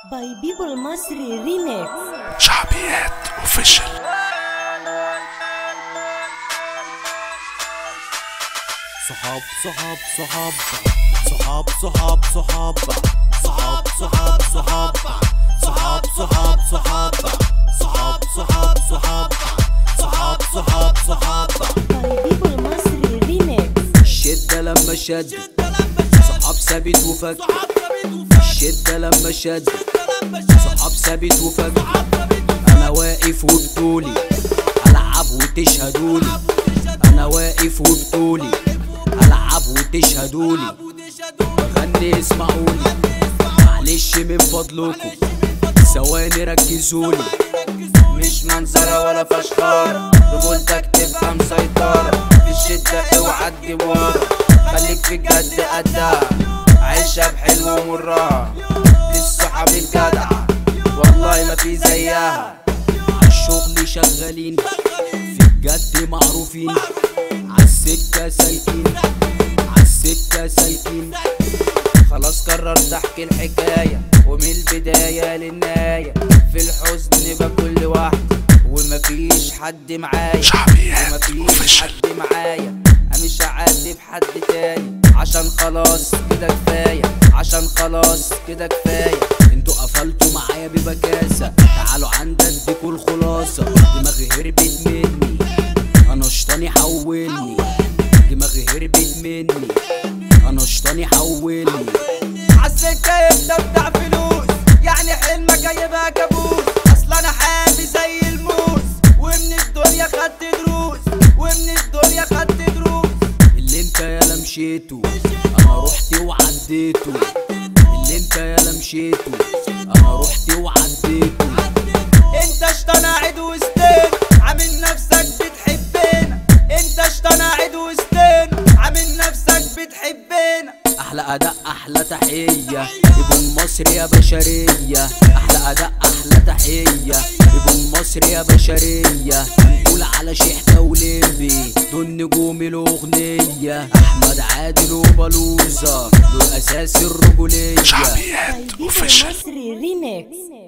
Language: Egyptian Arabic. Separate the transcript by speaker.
Speaker 1: باي بيبل مصري ريميكس
Speaker 2: شعبيات اوفيشال
Speaker 3: صحاب صحاب صحاب صحاب صحاب صحاب صحاب صحاب صحاب صحاب صحاب صحاب صحاب صحاب صحاب صحاب صحاب صحاب
Speaker 1: باي بيبل مصري ريميكس
Speaker 3: الشدة لما شد صحاب ثابت وفك الشدة لما شد صحاب ثابت وفك انا واقف وبطولي العب وتشهدولي انا واقف وبطولي العب وتشهدولي غني اسمعوني معلش من فضلكم ثواني ركزولي مش منظرة ولا فشخارة رجولتك تبقى مسيطرة في الشدة اوعى تجيب ورا خليك في الجد قدها عيشها بحلو ومرها للصحاب الجدع والله ما في زيها عالشغل شغالين في الجد معروفين عالسكة سالكين عالسكة سالكين خلاص قررت احكي الحكاية ومن البداية للنهاية في الحزن بكل واحد ومفيش حد معايا
Speaker 2: شعبيات
Speaker 3: ومفيش
Speaker 2: official.
Speaker 3: حد معايا انا مش هعاتب حد تاني عشان خلاص كده كفاية عشان خلاص كده كفاية انتوا قفلتوا معايا ببكاسة تعالوا عند اديكوا الخلاصة دماغي هربت مني انا شطاني حولني دماغي هربت مني انا شطاني حولني عالسكة يبدأ بتاع فلوس يعني حلمك جايبها كابوس اصل انا حامي زي الموس ومن الدنيا خدت دروس ومن الدنيا خدت دروس اللي انت يالا مشيته انا رحت وعديته اللي انت يالا مشيته انا رحت وعديته انت شطان قاعد وسطين عامل نفسك بتحبنا انت شطان قاعد وسطين عامل نفسك بتحبنا احلى اداء احلى تحيه ابن مصر يا بشريه احلى اداء احلى تحيه ابن مصر يا بشريه نقول على شيحة وليمبي دول نجوم الاغنيه احمد عادل وبلوزه دول اساس الرجوليه
Speaker 2: شعبيات
Speaker 1: باي بيبل
Speaker 2: اوفيشال
Speaker 1: مصري ريميكس